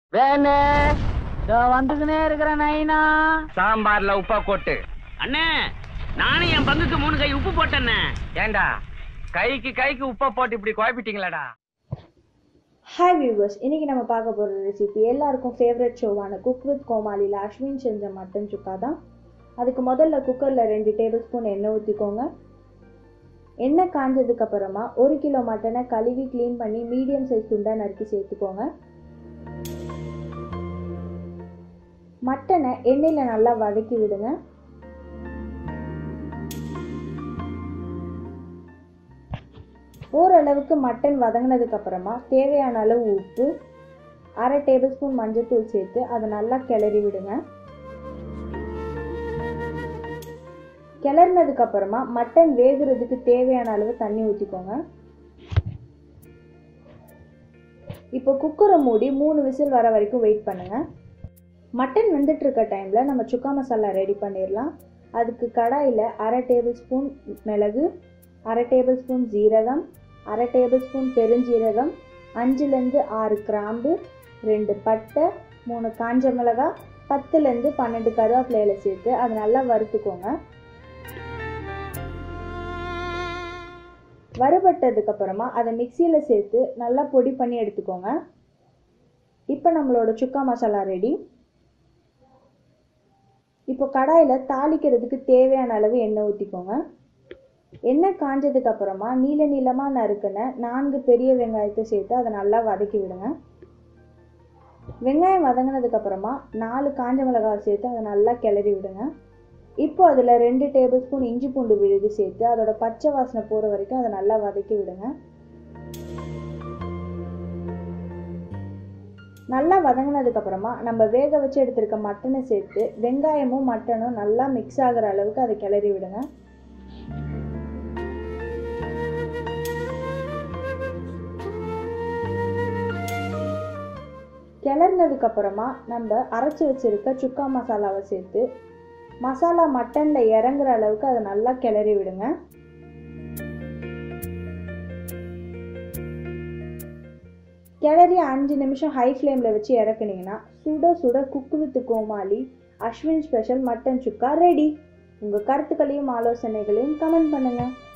வேணு வந்துக்கினே இருக்கிற நைனா சாம்பார்ல உப்பா கொட்டு அண்ணே நானும் என் பங்குக்கு மூணு கை உப்பு போட்டேண்ணே ஏண்டா கைக்கு கைக்கு உப்பா போட்டு இப்படி குழப்பிட்டீங்களாடா ஹாய் வியூவர்ஸ் இன்னைக்கு நம்ம பார்க்க போகிற ரெசிபி எல்லாருக்கும் ஃபேவரட் ஷோவான குக் வித் கோமாளியில் அஸ்வின் செஞ்ச மட்டன் சுக்கா தான் அதுக்கு முதல்ல குக்கரில் ரெண்டு டேபிள் ஸ்பூன் எண்ணெய் ஊற்றிக்கோங்க எண்ணெய் காஞ்சதுக்கு அப்புறமா ஒரு கிலோ மட்டனை கழுவி க்ளீன் பண்ணி மீடியம் சைஸ் துண்டாக நறுக்கி சேர்த்துக்கோங்க மட்டனை எண்ணெயில் நல்லா வதக்கி விடுங்க ஓரளவுக்கு மட்டன் வதங்கினதுக்கு அப்புறமா தேவையான அளவு உப்பு அரை டேபிள் ஸ்பூன் மஞ்சள்தூள் சேர்த்து அதை நல்லா கிளறி விடுங்க கிளறினதுக்கு அப்புறமா மட்டன் வேகுறதுக்கு தேவையான அளவு தண்ணி ஊற்றிக்கோங்க இப்போ குக்கரை மூடி மூணு விசில் வர வரைக்கும் வெயிட் பண்ணுங்க மட்டன் வெந்துட்டு இருக்க டைமில் நம்ம சுக்கா மசாலா ரெடி பண்ணிடலாம் அதுக்கு கடாயில் அரை டேபிள் ஸ்பூன் மிளகு அரை டேபிள் ஸ்பூன் ஜீரகம் அரை டேபிள் ஸ்பூன் பெருஞ்சீரகம் அஞ்சுலேருந்து ஆறு கிராம்பு ரெண்டு பட்டை மூணு காஞ்ச மிளகாய் பத்துலேருந்து பன்னெண்டு கருவேப்பிலையில சேர்த்து அதை நல்லா வறுத்துக்கோங்க வறுபட்டதுக்கு அப்புறமா அதை மிக்சியில் சேர்த்து நல்லா பொடி பண்ணி எடுத்துக்கோங்க இப்போ நம்மளோட சுக்கா மசாலா ரெடி இப்போ கடாயில் தாளிக்கிறதுக்கு தேவையான அளவு எண்ணெய் ஊற்றிக்கோங்க எண்ணெய் காஞ்சதுக்கு அப்புறமா நீல நீளமாக நறுக்கின நான்கு பெரிய வெங்காயத்தை சேர்த்து அதை நல்லா வதக்கி விடுங்க வெங்காயம் வதங்கினதுக்கு அப்புறமா நாலு காஞ்ச மிளகாய் சேர்த்து அதை நல்லா கிளறி விடுங்க இப்போ அதில் ரெண்டு டேபிள் ஸ்பூன் இஞ்சி பூண்டு விழுது சேர்த்து அதோட பச்சை வாசனை போகிற வரைக்கும் அதை நல்லா வதக்கி விடுங்க நல்லா வதங்கினதுக்கு அப்புறமா நம்ம வேக வச்சு எடுத்திருக்க மட்டனை சேர்த்து வெங்காயமும் மட்டனும் நல்லா மிக்ஸ் ஆகிற அளவுக்கு அதை கிளறி விடுங்க கிளறினதுக்கு அப்புறமா நம்ம அரைச்சி வச்சிருக்க சுக்கா மசாலாவை சேர்த்து மசாலா மட்டனில் இறங்குற அளவுக்கு அதை நல்லா கிளறி விடுங்க கிளறி அஞ்சு நிமிஷம் ஹை ஃப்ளேமில் வச்சு இறக்குனீங்கன்னா சுட சுட cook with Komali Ashwin special mutton chukka ready உங்கள் கருத்துக்களையும் ஆலோசனைகளையும் கமெண்ட் பண்ணுங்கள்